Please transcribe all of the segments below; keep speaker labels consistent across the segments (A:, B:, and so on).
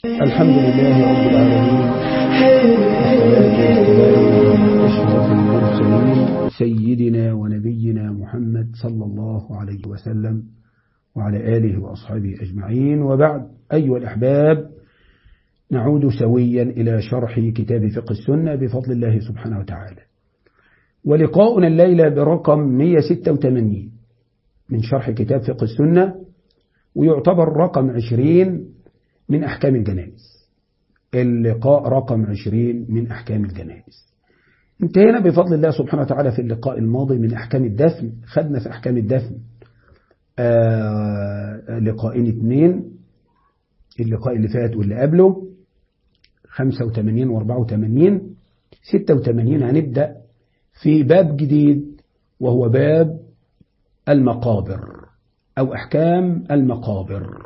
A: الحمد لله رب العالمين أشرف المرسلين سيدنا ونبينا محمد صلى الله عليه وسلم وعلى آله وأصحابه أجمعين وبعد أيها الأحباب نعود سويا إلى شرح كتاب فقه السنة بفضل الله سبحانه وتعالى ولقاؤنا الليلة برقم 186 من شرح كتاب فقه السنة ويعتبر رقم 20 من أحكام الجنائز اللقاء رقم 20 من أحكام الجنائز انتهينا بفضل الله سبحانه وتعالى في اللقاء الماضي من أحكام الدفن خدنا في أحكام الدفن آه لقاءين اثنين اللقاء اللي فات واللي قبله 85 و 84 86 هنبدأ في باب جديد وهو باب المقابر أو أحكام المقابر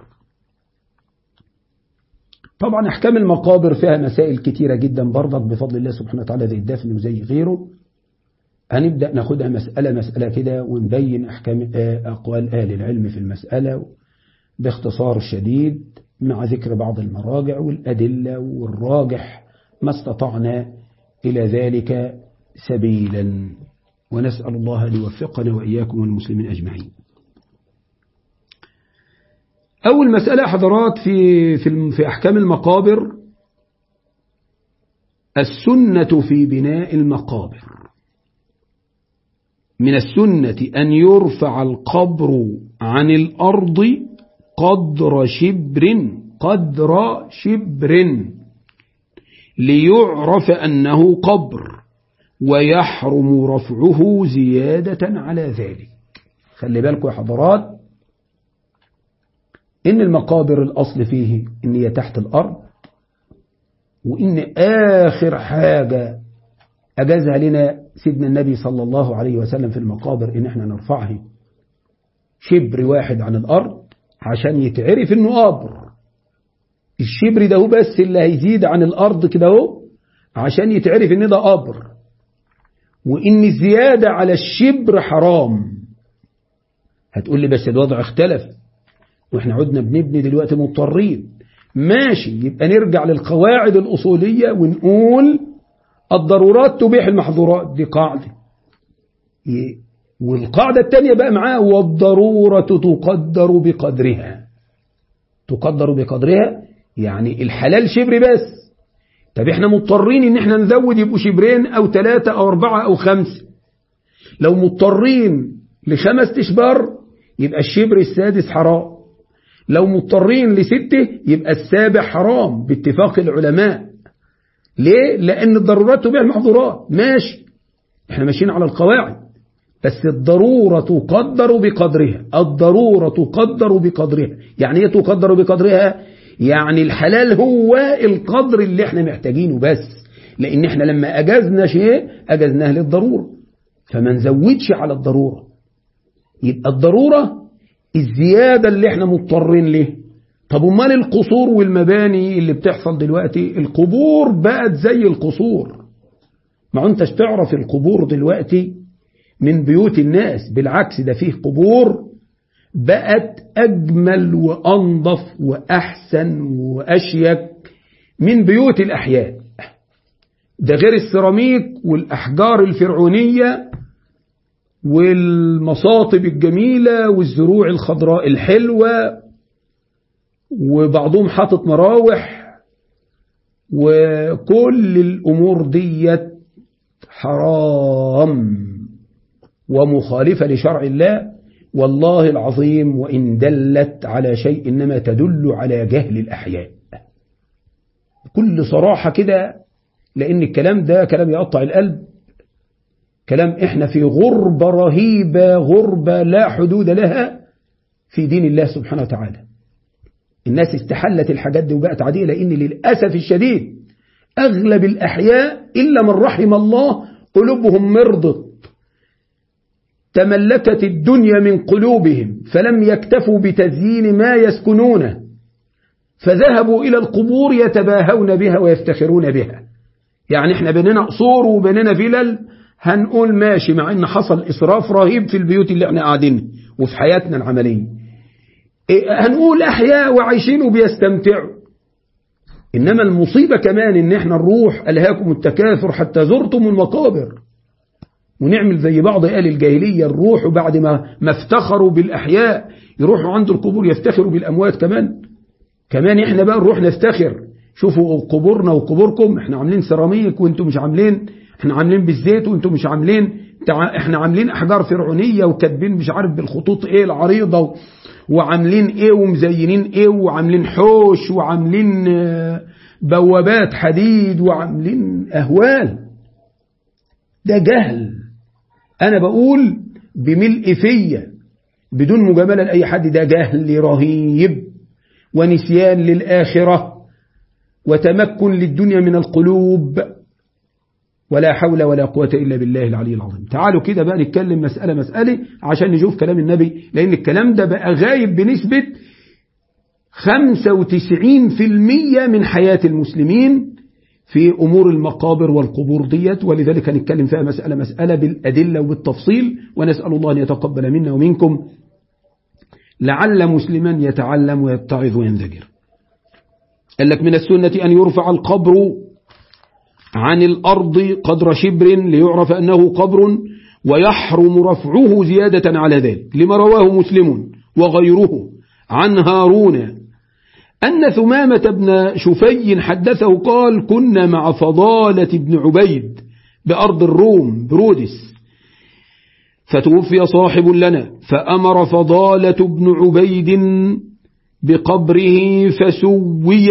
A: طبعا أحكام المقابر فيها مسائل كتيرة جدا برضك بفضل الله سبحانه وتعالى زي الدفن وزي غيره هنبدأ ناخدها مسألة مسألة كده ونبين أحكام أقوال أهل العلم في المسألة باختصار شديد مع ذكر بعض المراجع والأدلة والراجح ما استطعنا إلى ذلك سبيلا ونسأل الله ليوفقنا وإياكم والمسلمين أجمعين أول مسألة حضرات في في في أحكام المقابر السنة في بناء المقابر من السنة أن يرفع القبر عن الأرض قدر شبر قدر شبر ليعرف أنه قبر ويحرم رفعه زيادة على ذلك خلي بالكم يا حضرات إن المقابر الأصل فيه إن هي تحت الأرض وإن آخر حاجة أجازها لنا سيدنا النبي صلى الله عليه وسلم في المقابر إن احنا نرفعه شبر واحد عن الأرض عشان يتعرف إنه قبر الشبر ده هو بس اللي هيزيد عن الأرض كده هو عشان يتعرف إن ده قبر وإن الزيادة على الشبر حرام هتقول لي بس الوضع اختلف واحنا عدنا بنبني دلوقتي مضطرين ماشي يبقى نرجع للقواعد الأصولية ونقول الضرورات تبيح المحظورات دي قاعدة والقاعدة الثانية بقى معاه والضرورة تقدر بقدرها تقدر بقدرها يعني الحلال شبر بس طب احنا مضطرين ان احنا نزود يبقوا شبرين او ثلاثة او اربعة او خمسة لو مضطرين لخمس اشبار يبقى الشبر السادس حرام لو مضطرين لستة يبقى السابع حرام باتفاق العلماء ليه؟ لأن الضرورات تبيع المحظورات ماشي احنا ماشيين على القواعد بس الضرورة تقدر بقدرها الضرورة تقدر بقدرها يعني ايه تقدر بقدرها يعني الحلال هو القدر اللي احنا محتاجينه بس لأن احنا لما أجزنا شيء أجزناه للضرورة فما نزودش على الضرورة يبقى الضرورة الزيادة اللي احنا مضطرين ليه طب امال القصور والمباني اللي بتحصل دلوقتي القبور بقت زي القصور ما انتش تعرف القبور دلوقتي من بيوت الناس بالعكس ده فيه قبور بقت أجمل وأنظف وأحسن وأشيك من بيوت الأحياء ده غير السيراميك والأحجار الفرعونية والمصاطب الجميلة والزروع الخضراء الحلوة وبعضهم حاطط مراوح وكل الأمور ديت حرام ومخالفة لشرع الله والله العظيم وإن دلت على شيء إنما تدل على جهل الأحياء كل صراحة كده لأن الكلام ده كلام يقطع القلب كلام احنا في غربة رهيبة غربة لا حدود لها في دين الله سبحانه وتعالى الناس استحلت الحاجات دي وبقت عادية لأن للأسف الشديد أغلب الأحياء إلا من رحم الله قلوبهم مرضت تملكت الدنيا من قلوبهم فلم يكتفوا بتزيين ما يسكنونه فذهبوا إلى القبور يتباهون بها ويفتخرون بها يعني احنا بيننا قصور وبيننا فلل هنقول ماشي مع ان حصل اسراف رهيب في البيوت اللي احنا قاعدين وفي حياتنا العملية إيه هنقول احياء وعايشين وبيستمتعوا إنما المصيبة كمان إن إحنا نروح ألهاكم التكاثر حتى زرتم المقابر ونعمل زي بعض أهل الجاهلية نروح بعد ما ما افتخروا بالأحياء يروحوا عند القبور يفتخروا بالأموات كمان كمان إحنا بقى نروح نفتخر شوفوا قبورنا وقبوركم إحنا عاملين سيراميك وإنتم مش عاملين إحنا عاملين بالزيت وإنتم مش عاملين إحنا عاملين أحجار فرعونية وكاتبين مش عارف بالخطوط إيه العريضة وعاملين إيه ومزينين إيه وعاملين حوش وعاملين بوابات حديد وعاملين أهوال ده جهل أنا بقول بملء فيا بدون مجاملة لأي حد ده جهل رهيب ونسيان للآخرة وتمكن للدنيا من القلوب ولا حول ولا قوة إلا بالله العلي العظيم تعالوا كده بقى نتكلم مسألة مسألة عشان نشوف كلام النبي لأن الكلام ده بقى غايب بنسبة 95% من حياة المسلمين في أمور المقابر والقبور ديت ولذلك هنتكلم فيها مسألة مسألة بالأدلة وبالتفصيل ونسأل الله أن يتقبل منا ومنكم لعل مسلما يتعلم ويتعظ وينذجر قال لك من السنة أن يرفع القبر عن الأرض قدر شبر ليعرف أنه قبر ويحرم رفعه زيادة على ذلك لما رواه مسلم وغيره عن هارون أن ثمامة بن شفي حدثه قال كنا مع فضالة بن عبيد بأرض الروم برودس فتوفي صاحب لنا فأمر فضالة بن عبيد بقبره فسوي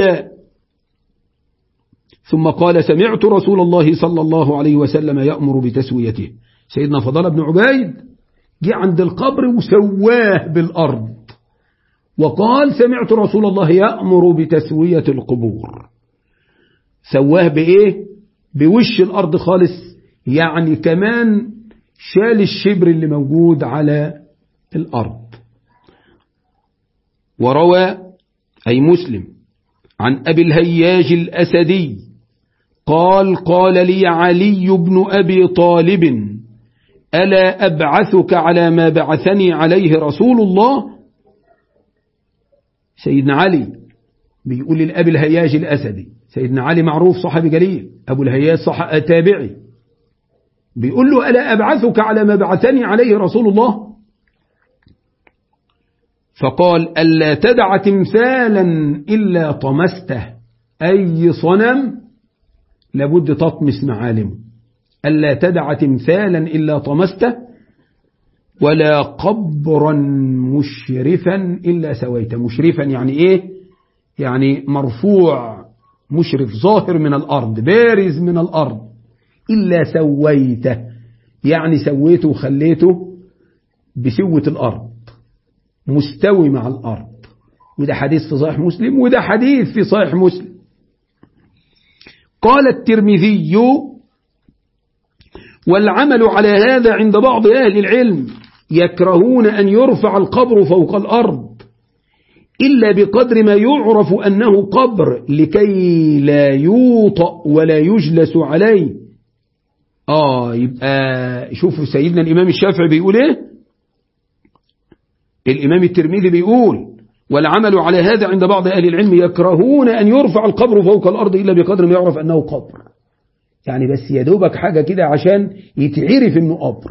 A: ثم قال سمعت رسول الله صلى الله عليه وسلم يأمر بتسويته سيدنا فضالة بن عبيد جه عند القبر وسواه بالأرض وقال سمعت رسول الله يأمر بتسوية القبور سواه بإيه بوش الأرض خالص يعني كمان شال الشبر اللي موجود على الأرض وروى أي مسلم عن أبي الهياج الأسدي قال قال لي علي بن أبي طالب ألا أبعثك على ما بعثني عليه رسول الله سيدنا علي بيقول للأبي الهياج الأسدي سيدنا علي معروف صحابي جليل أبو الهياج صح تابعي بيقول له ألا أبعثك على ما بعثني عليه رسول الله فقال ألا تدع تمثالا إلا طمسته أي صنم لابد تطمس معالمه ألا تدع تمثالا إلا طمسته ولا قبرا مشرفا إلا سويته مشرفا يعني إيه يعني مرفوع مشرف ظاهر من الأرض بارز من الأرض إلا سويته يعني سويته وخليته بسوة الأرض مستوي مع الأرض وده حديث في صحيح مسلم وده حديث في صحيح مسلم قال الترمذي والعمل على هذا عند بعض أهل العلم يكرهون أن يرفع القبر فوق الأرض إلا بقدر ما يعرف أنه قبر لكي لا يوطأ ولا يجلس عليه آه يبقى شوفوا سيدنا الإمام الشافعي بيقول إيه الإمام الترمذي بيقول والعمل على هذا عند بعض أهل العلم يكرهون أن يرفع القبر فوق الأرض إلا بقدر ما يعرف أنه قبر يعني بس يدوبك حاجة كده عشان يتعرف أنه قبر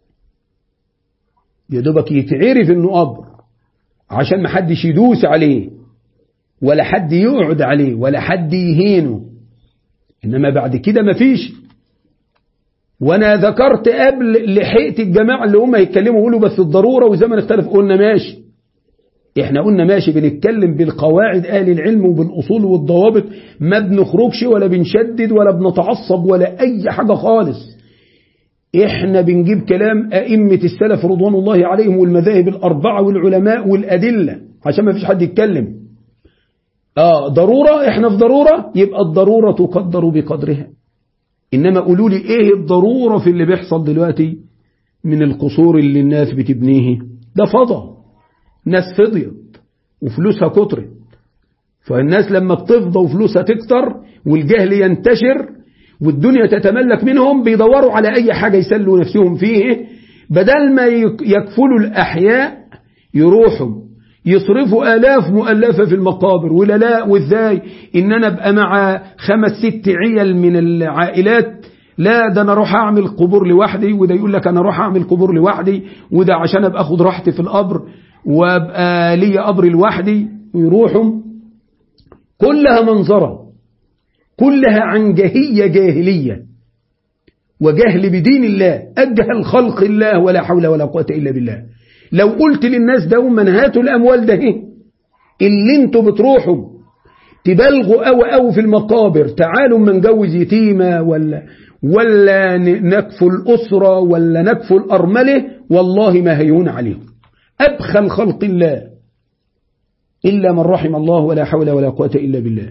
A: يدوبك يتعرف أنه قبر عشان ما حدش يدوس عليه ولا حد يقعد عليه ولا حد يهينه إنما بعد كده مفيش وانا ذكرت قبل لحقت الجماعة اللي هم يتكلموا يقولوا بس الضرورة والزمن اختلف قلنا ماشي احنا قلنا ماشي بنتكلم بالقواعد اهل العلم وبالاصول والضوابط ما بنخرجش ولا بنشدد ولا بنتعصب ولا اي حاجة خالص احنا بنجيب كلام ائمة السلف رضوان الله عليهم والمذاهب الاربعة والعلماء والادلة عشان ما فيش حد يتكلم اه ضرورة احنا في ضرورة يبقى الضرورة تقدر بقدرها إنما قولوا لي إيه الضرورة في اللي بيحصل دلوقتي من القصور اللي الناس بتبنيه ده فضى ناس فضيت وفلوسها كترت فالناس لما بتفضى وفلوسها تكتر والجهل ينتشر والدنيا تتملك منهم بيدوروا على أي حاجة يسلوا نفسهم فيه بدل ما يكفلوا الأحياء يروحوا يصرفوا آلاف مؤلفة في المقابر ولا لا وإزاي إن أنا أبقى مع خمس ست عيال من العائلات لا ده أنا أروح أعمل قبور لوحدي وده يقول لك أنا أروح أعمل قبور لوحدي وده عشان أبقى أخد راحتي في القبر وأبقى لي قبر لوحدي ويروحوا كلها منظرة كلها عن جهية جاهلية وجهل بدين الله أجهل خلق الله ولا حول ولا قوة إلا بالله لو قلت للناس دوما هاتوا الأموال ده اللي انتوا بتروحوا تبالغوا أو أو في المقابر تعالوا ما نجوز يتيمة ولا ولا نكفوا الأسرة ولا نكفوا الأرملة والله ما هيون عليهم أبخل خلق الله إلا من رحم الله ولا حول ولا قوة إلا بالله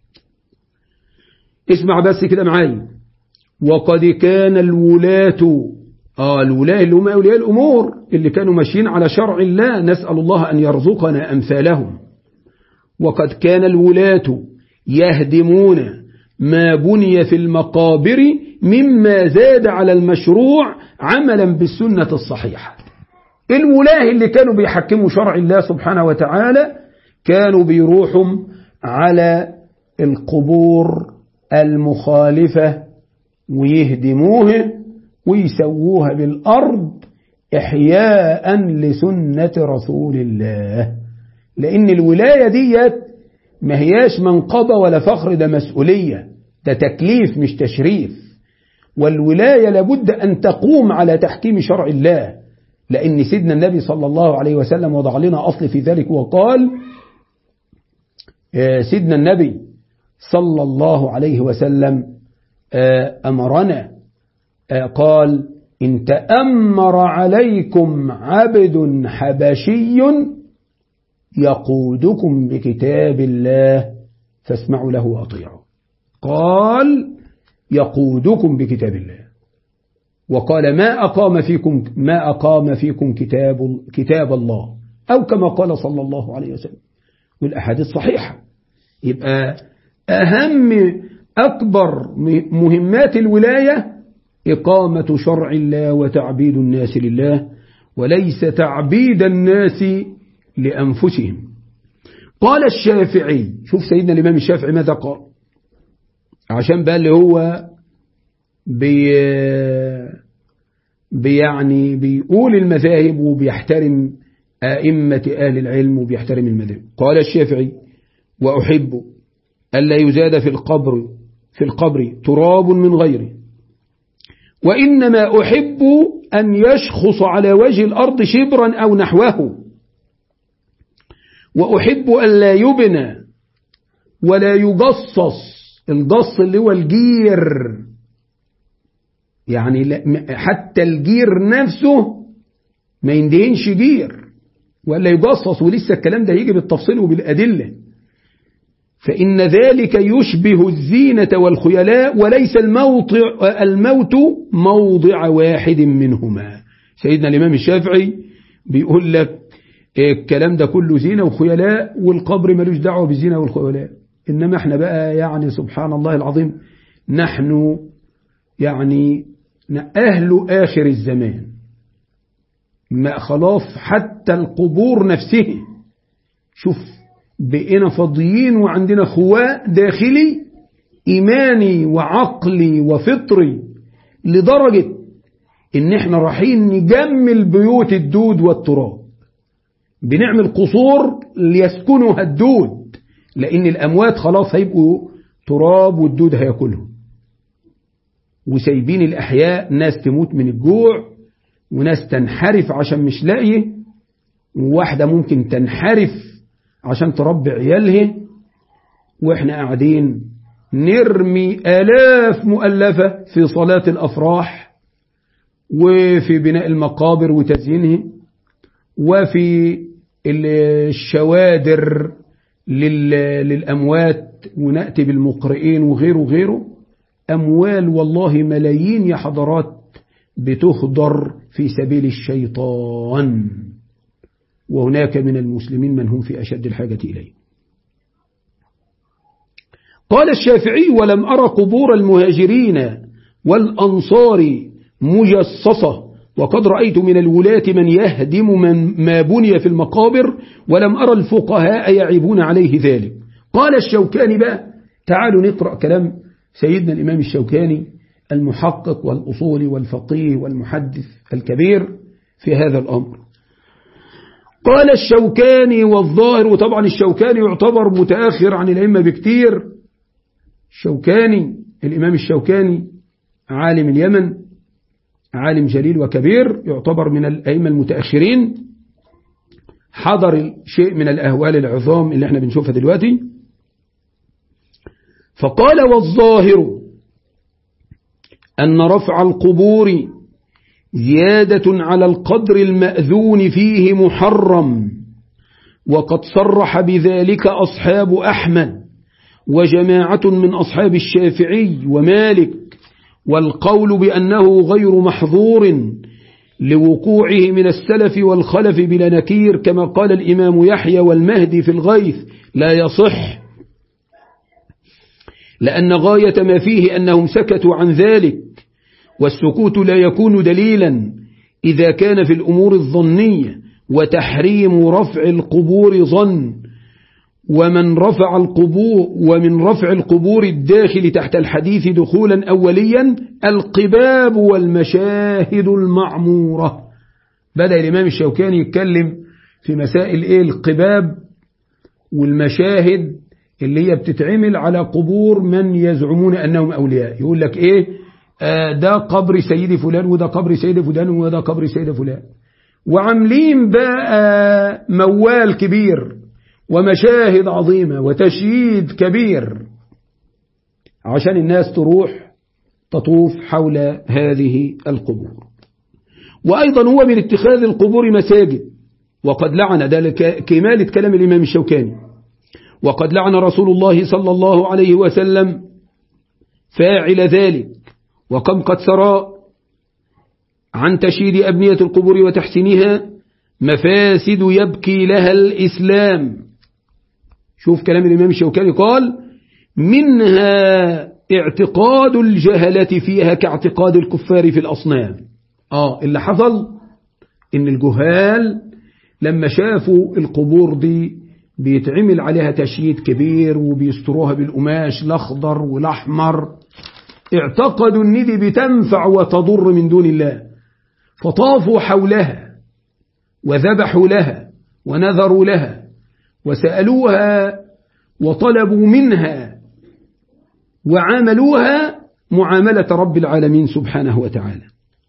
A: اسمع بس كده معايا وقد كان الولاة آه الولاة اللي هم أولياء الأمور اللي كانوا ماشيين على شرع الله نسأل الله أن يرزقنا أمثالهم وقد كان الولاة يهدمون ما بني في المقابر مما زاد على المشروع عملا بالسنة الصحيحة الولاة اللي كانوا بيحكموا شرع الله سبحانه وتعالى كانوا بيروحوا على القبور المخالفة ويهدموها ويسووها بالأرض إحياء لسنة رسول الله لأن الولاية ديت ما هياش منقبة ولا فخر ده مسؤولية ده تكليف مش تشريف والولاية لابد أن تقوم على تحكيم شرع الله لأن سيدنا النبي صلى الله عليه وسلم وضع لنا أصل في ذلك وقال سيدنا النبي صلى الله عليه وسلم أمرنا قال إن تأمر عليكم عبد حبشي يقودكم بكتاب الله فاسمعوا له وأطيعوا قال يقودكم بكتاب الله وقال ما أقام فيكم ما أقام فيكم كتاب كتاب الله أو كما قال صلى الله عليه وسلم والأحاديث صحيحة يبقى أهم أكبر مهمات الولاية إقامة شرع الله وتعبيد الناس لله وليس تعبيد الناس لأنفسهم قال الشافعي شوف سيدنا الإمام الشافعي ماذا قال عشان بقى اللي هو بي بيعني بيقول المذاهب وبيحترم أئمة أهل العلم وبيحترم المذاهب قال الشافعي وأحب ألا يزاد في القبر في القبر تراب من غيره وإنما أحب أن يشخص على وجه الأرض شبرا أو نحوه وأحب أن لا يبنى ولا يجصص الجص اللي هو الجير يعني حتى الجير نفسه ما يندهنش جير ولا يجصص ولسه الكلام ده يجي بالتفصيل وبالأدلة فإن ذلك يشبه الزينة والخيلاء وليس الموضع الموت موضع واحد منهما سيدنا الإمام الشافعي بيقول لك الكلام ده كله زينة وخيلاء والقبر ملوش دعوة بالزينة والخيلاء إنما احنا بقى يعني سبحان الله العظيم نحن يعني أهل آخر الزمان ما خلاص حتى القبور نفسه شوف بقينا فاضيين وعندنا خواء داخلي إيماني وعقلي وفطري لدرجة إن إحنا رايحين نجمل بيوت الدود والتراب بنعمل قصور ليسكنها الدود لأن الأموات خلاص هيبقوا تراب والدود هياكلهم وسايبين الأحياء ناس تموت من الجوع وناس تنحرف عشان مش لاقيه وواحدة ممكن تنحرف عشان تربي عيالها واحنا قاعدين نرمي آلاف مؤلفة في صلاة الأفراح وفي بناء المقابر وتزيينها وفي الشوادر للأموات ونأتي بالمقرئين وغيره وغيره أموال والله ملايين يا حضرات بتهدر في سبيل الشيطان وهناك من المسلمين من هم في أشد الحاجة إليه قال الشافعي ولم أرى قبور المهاجرين والأنصار مجصصة وقد رأيت من الولاة من يهدم من ما بني في المقابر ولم أرى الفقهاء يعيبون عليه ذلك قال الشوكاني بقى تعالوا نقرأ كلام سيدنا الإمام الشوكاني المحقق والأصول والفقيه والمحدث الكبير في هذا الأمر قال الشوكاني والظاهر وطبعا الشوكاني يعتبر متأخر عن الأئمة بكتير الشوكاني الإمام الشوكاني عالم اليمن عالم جليل وكبير يعتبر من الأئمة المتأخرين حضر شيء من الأهوال العظام اللي احنا بنشوفها دلوقتي فقال والظاهر أن رفع القبور زيادة على القدر المأذون فيه محرم وقد صرح بذلك أصحاب أحمد وجماعة من أصحاب الشافعي ومالك والقول بأنه غير محظور لوقوعه من السلف والخلف بلا نكير كما قال الإمام يحيى والمهدي في الغيث لا يصح لأن غاية ما فيه أنهم سكتوا عن ذلك والسكوت لا يكون دليلا إذا كان في الأمور الظنية وتحريم رفع القبور ظن ومن رفع القبور ومن رفع القبور الداخل تحت الحديث دخولا أوليا القباب والمشاهد المعمورة بدأ الإمام الشوكاني يتكلم في مسائل إيه القباب والمشاهد اللي هي بتتعمل على قبور من يزعمون أنهم أولياء يقول لك إيه آه ده قبر سيد فلان وده قبر سيد فلان وده قبر سيد فلان وعاملين بقى موال كبير ومشاهد عظيمة وتشييد كبير عشان الناس تروح تطوف حول هذه القبور وأيضا هو من اتخاذ القبور مساجد وقد لعن ذلك كمالة كلام الإمام الشوكاني وقد لعن رسول الله صلى الله عليه وسلم فاعل ذلك وكم قد سرى عن تشييد أبنية القبور وتحسينها مفاسد يبكي لها الإسلام شوف كلام الإمام الشوكاني قال منها اعتقاد الجهلة فيها كاعتقاد الكفار في الأصنام آه اللي حصل إن الجهال لما شافوا القبور دي بيتعمل عليها تشييد كبير وبيستروها بالقماش الأخضر والأحمر اعتقدوا ان دي بتنفع وتضر من دون الله فطافوا حولها وذبحوا لها ونذروا لها وسألوها وطلبوا منها وعاملوها معاملة رب العالمين سبحانه وتعالى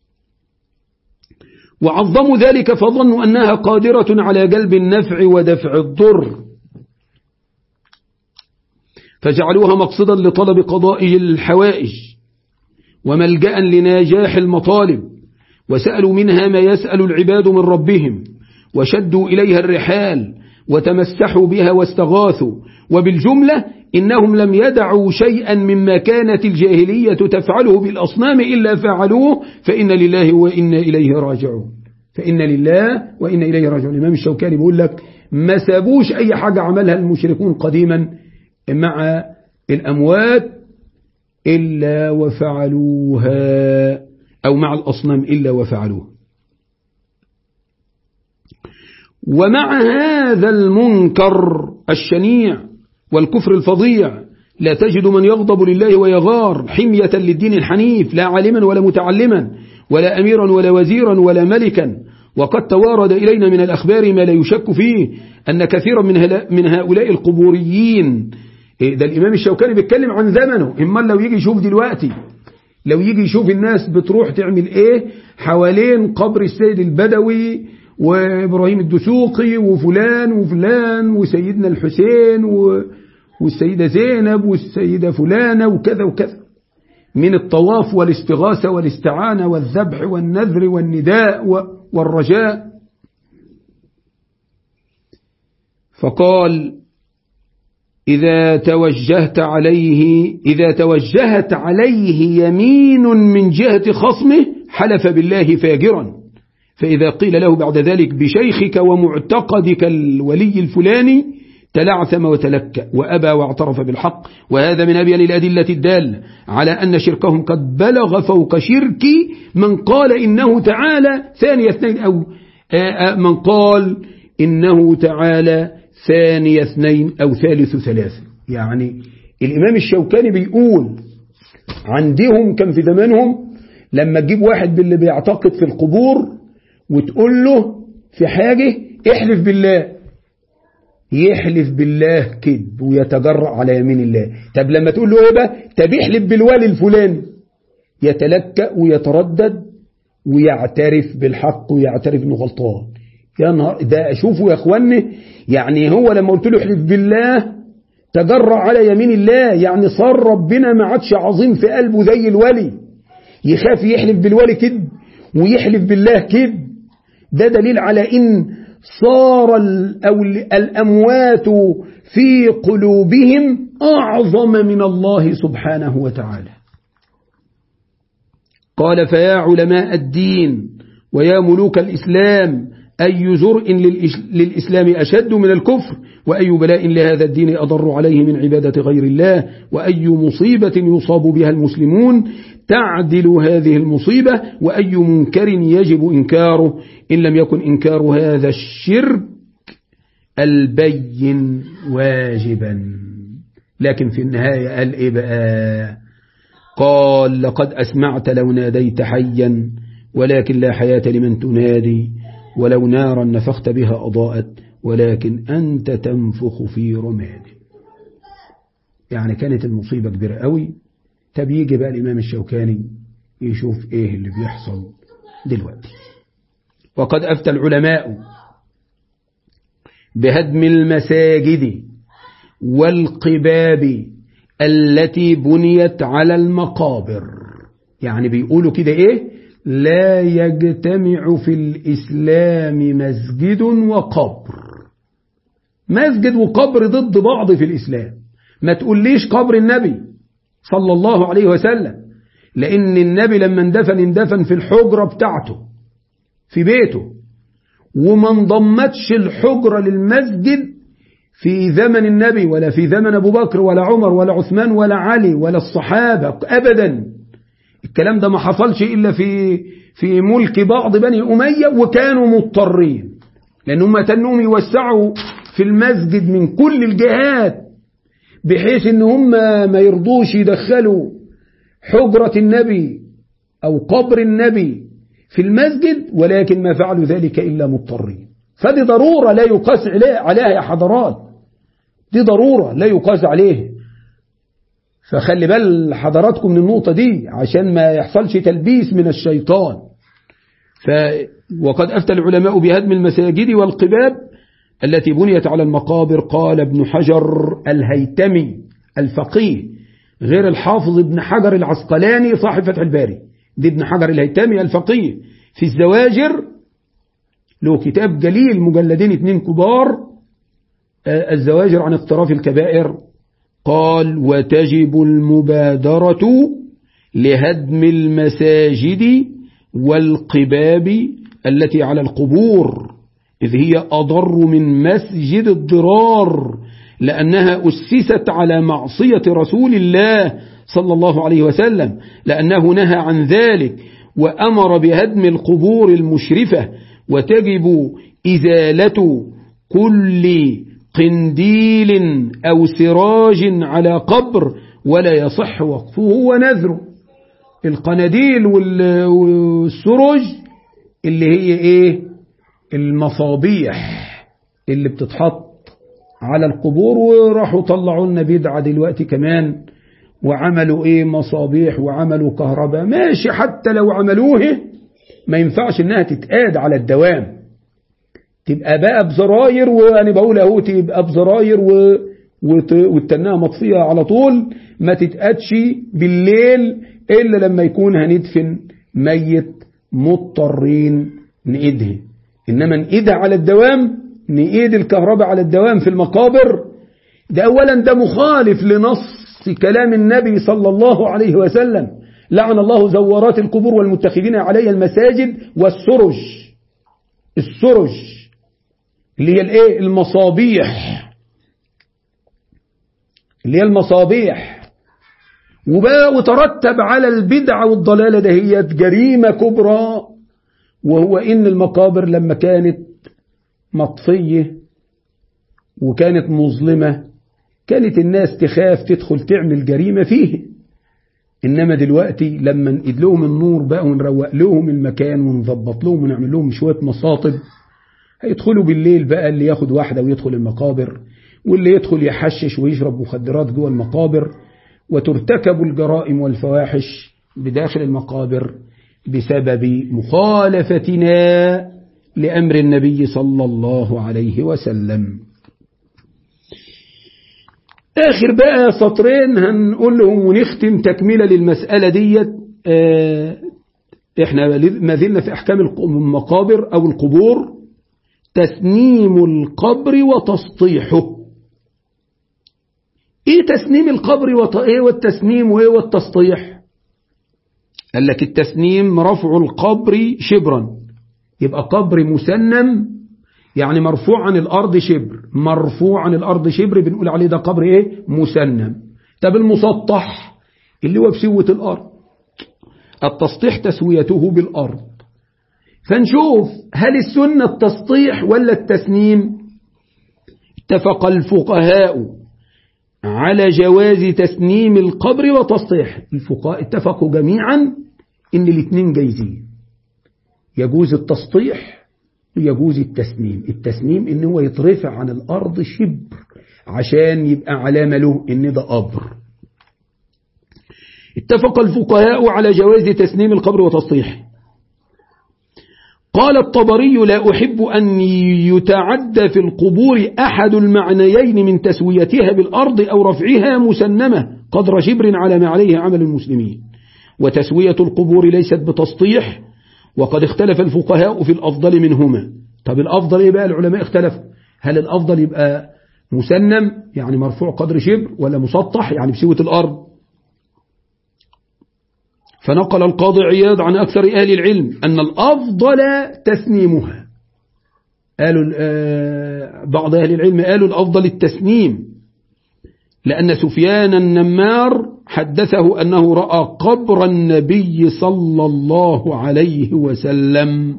A: وعظموا ذلك فظنوا أنها قادرة على جلب النفع ودفع الضر فجعلوها مقصدا لطلب قضاء الحوائج وملجأ لنجاح المطالب وسألوا منها ما يسأل العباد من ربهم وشدوا إليها الرحال وتمسحوا بها واستغاثوا وبالجملة إنهم لم يدعوا شيئا مما كانت الجاهلية تفعله بالأصنام إلا فعلوه فإن لله وإن إليه راجعون فإن لله وإن إليه راجعون الإمام الشوكاني بيقول لك ما سابوش أي حاجة عملها المشركون قديما مع الأموات إلا وفعلوها أو مع الأصنام إلا وفعلوها ومع هذا المنكر الشنيع والكفر الفظيع لا تجد من يغضب لله ويغار حمية للدين الحنيف لا عالما ولا متعلما ولا أميرا ولا وزيرا ولا ملكا وقد توارد إلينا من الأخبار ما لا يشك فيه أن كثيرا من هؤلاء القبوريين ده الإمام الشوكاني بيتكلم عن زمنه إما لو يجي يشوف دلوقتي لو يجي يشوف الناس بتروح تعمل إيه حوالين قبر السيد البدوي وإبراهيم الدسوقي وفلان وفلان وسيدنا الحسين والسيدة زينب والسيدة فلانة وكذا وكذا من الطواف والاستغاثة والاستعانة والذبح والنذر والنداء والرجاء فقال إذا توجهت عليه إذا توجهت عليه يمين من جهة خصمه حلف بالله فاجرا فإذا قيل له بعد ذلك بشيخك ومعتقدك الولي الفلاني تلعثم وتلكأ وأبى واعترف بالحق وهذا من أبين الأدلة الدالة على أن شركهم قد بلغ فوق شرك من قال إنه تعالى ثاني اثنين أو من قال إنه تعالى ثاني اثنين أو ثالث ثلاثة يعني الإمام الشوكاني بيقول عندهم كان في زمانهم لما تجيب واحد باللي بيعتقد في القبور وتقول له في حاجة احلف بالله يحلف بالله كذب ويتجرأ على يمين الله طب لما تقول له ايه بقى طب احلف بالوالي الفلاني يتلكأ ويتردد ويعترف بالحق ويعترف انه غلطان يا نهار ده شوفوا يا اخواني يعني هو لما قلت له احلف بالله تجرأ على يمين الله يعني صار ربنا ما عادش عظيم في قلبه زي الولي يخاف يحلف بالولي كذب ويحلف بالله كذب ده دليل على ان صار الأموات في قلوبهم أعظم من الله سبحانه وتعالى قال فيا علماء الدين ويا ملوك الإسلام أي زرء للإسلام أشد من الكفر وأي بلاء لهذا الدين أضر عليه من عبادة غير الله وأي مصيبة يصاب بها المسلمون تعدل هذه المصيبة وأي منكر يجب إنكاره إن لم يكن إنكار هذا الشرك البين واجبا لكن في النهاية قال إيه بقى قال لقد أسمعت لو ناديت حيا ولكن لا حياة لمن تنادي ولو نارا نفخت بها أضاءت ولكن أنت تنفخ في رماد يعني كانت المصيبة كبيرة قوي طب يجي بقى الإمام الشوكاني يشوف إيه اللي بيحصل دلوقتي وقد أفتى العلماء بهدم المساجد والقباب التي بنيت على المقابر يعني بيقولوا كده إيه لا يجتمع في الإسلام مسجد وقبر مسجد وقبر ضد بعض في الإسلام ما تقوليش قبر النبي صلى الله عليه وسلم لأن النبي لما اندفن اندفن في الحجرة بتاعته في بيته وما انضمتش الحجرة للمسجد في زمن النبي ولا في زمن أبو بكر ولا عمر ولا عثمان ولا علي ولا الصحابة أبدا الكلام ده ما حصلش إلا في في ملك بعض بني أمية وكانوا مضطرين لأنهم تنهم يوسعوا في المسجد من كل الجهات بحيث ان هم ما يرضوش يدخلوا حجرة النبي أو قبر النبي في المسجد ولكن ما فعلوا ذلك إلا مضطرين فدي ضرورة لا يقاس عليها يا حضرات دي ضرورة لا يقاس عليها فخلي بال حضراتكم من النقطة دي عشان ما يحصلش تلبيس من الشيطان ف وقد أفتى العلماء بهدم المساجد والقباب التي بنيت على المقابر قال ابن حجر الهيتمي الفقيه غير الحافظ ابن حجر العسقلاني صاحب فتح الباري دي ابن حجر الهيتمي الفقيه في الزواجر له كتاب جليل مجلدين اتنين كبار الزواجر عن اقتراف الكبائر قال وتجب المبادرة لهدم المساجد والقباب التي على القبور إذ هي أضر من مسجد الضرار لأنها أسست على معصية رسول الله صلى الله عليه وسلم لأنه نهى عن ذلك وأمر بهدم القبور المشرفة وتجب إزالة كل قنديل أو سراج على قبر ولا يصح وقفه ونذره القناديل والسرج اللي هي ايه المصابيح اللي بتتحط على القبور وراحوا طلعوا لنا بدعة دلوقتي كمان وعملوا ايه مصابيح وعملوا كهرباء ماشي حتى لو عملوه ما ينفعش انها تتقاد على الدوام تبقى بقى بزراير وانا بقول اهو تبقى بزراير و... وت... والتنها مطفيه على طول ما تتقادش بالليل الا لما يكون هندفن ميت مضطرين نقيدها انما نقيدها على الدوام نقيد الكهرباء على الدوام في المقابر ده اولا ده مخالف لنص كلام النبي صلى الله عليه وسلم لعن الله زوارات القبور والمتخذين عليها المساجد والسرج السرج اللي هي الايه المصابيح اللي هي المصابيح وبقى وترتب على البدعة والضلالة دهيت جريمة كبرى وهو إن المقابر لما كانت مطفية وكانت مظلمة كانت الناس تخاف تدخل تعمل جريمة فيه إنما دلوقتي لما نقيد لهم النور بقى ونروق لهم المكان ونظبط لهم ونعمل لهم شوية مصاطب هيدخلوا بالليل بقى اللي ياخد واحدة ويدخل المقابر واللي يدخل يحشش ويشرب مخدرات جوه المقابر وترتكب الجرائم والفواحش بداخل المقابر بسبب مخالفتنا لأمر النبي صلى الله عليه وسلم آخر بقى سطرين هنقول لهم ونختم تكملة للمسألة ديت اه احنا ما زلنا في أحكام المقابر أو القبور تسنيم القبر وتسطيحه ايه تسنيم القبر وط... ايه والتسنيم وايه والتسطيح قال لك التسنيم رفع القبر شبرا يبقى قبر مسنم يعني مرفوع عن الأرض شبر مرفوع عن الأرض شبر بنقول عليه ده قبر ايه مسنم طب المسطح اللي هو بسوة الأرض التسطيح تسويته بالأرض فنشوف هل السنة التسطيح ولا التسنيم اتفق الفقهاء على جواز تسنيم القبر وتسطيح الفقهاء اتفقوا جميعا ان الاثنين جايزين يجوز التسطيح ويجوز التسنيم التسنيم ان هو يترفع عن الارض شبر عشان يبقى علامة له ان ده قبر اتفق الفقهاء على جواز تسنيم القبر وتسطيحه قال الطبري لا أحب أن يتعدى في القبور أحد المعنيين من تسويتها بالأرض أو رفعها مسنمة قدر شبر على ما عليه عمل المسلمين وتسوية القبور ليست بتسطيح وقد اختلف الفقهاء في الأفضل منهما طب الأفضل إيه بقى العلماء اختلفوا هل الأفضل يبقى مسنم يعني مرفوع قدر شبر ولا مسطح يعني بسوة الأرض فنقل القاضي عياض عن أكثر أهل العلم أن الأفضل تسنيمها قالوا بعض أهل العلم قالوا الأفضل التسنيم لأن سفيان النمار حدثه أنه رأى قبر النبي صلى الله عليه وسلم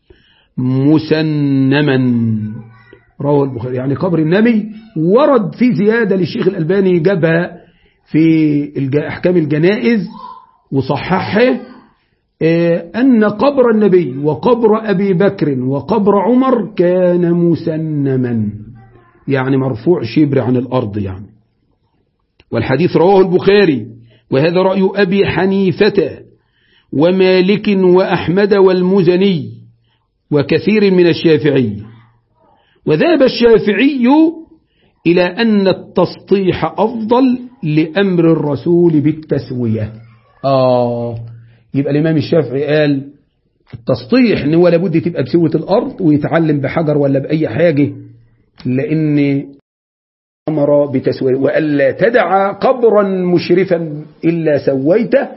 A: مسنما رواه البخاري يعني قبر النبي ورد في زيادة للشيخ الألباني جابها في أحكام الجنائز وصححه أن قبر النبي وقبر أبي بكر وقبر عمر كان مسنما يعني مرفوع شبر عن الأرض يعني والحديث رواه البخاري وهذا رأي أبي حنيفة ومالك وأحمد والمزني وكثير من الشافعي وذهب الشافعي إلى أن التسطيح أفضل لأمر الرسول بالتسوية آه يبقى الإمام الشافعي قال التسطيح إن هو لابد تبقى بسوة الأرض ويتعلم بحجر ولا بأي حاجة لأن أمر بتسوية وألا تدع قبرا مشرفا إلا سويته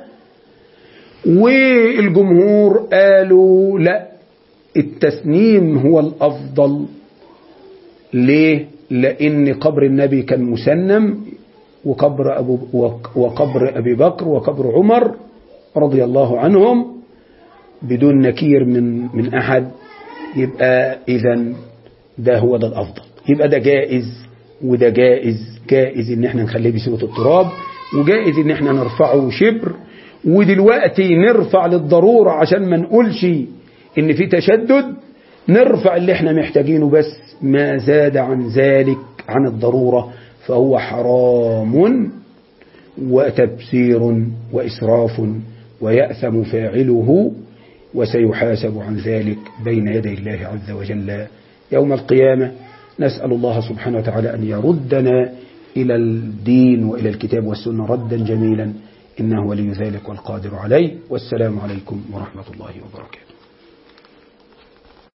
A: والجمهور قالوا لا التسنيم هو الأفضل ليه لأن قبر النبي كان مسنم وقبر, أبو وقبر أبي بكر وقبر عمر رضي الله عنهم بدون نكير من من أحد يبقى إذا ده هو ده الأفضل يبقى ده جائز وده جائز جائز ان احنا نخليه بسوة التراب وجائز ان احنا نرفعه شبر ودلوقتي نرفع للضرورة عشان ما نقولش ان في تشدد نرفع اللي احنا محتاجينه بس ما زاد عن ذلك عن الضرورة فهو حرام وتبسير وإسراف ويأثم فاعله وسيحاسب عن ذلك بين يدي الله عز وجل يوم القيامة نسأل الله سبحانه وتعالى أن يردنا إلى الدين وإلى الكتاب والسنة ردا جميلا إنه ولي ذلك والقادر عليه والسلام عليكم ورحمة الله وبركاته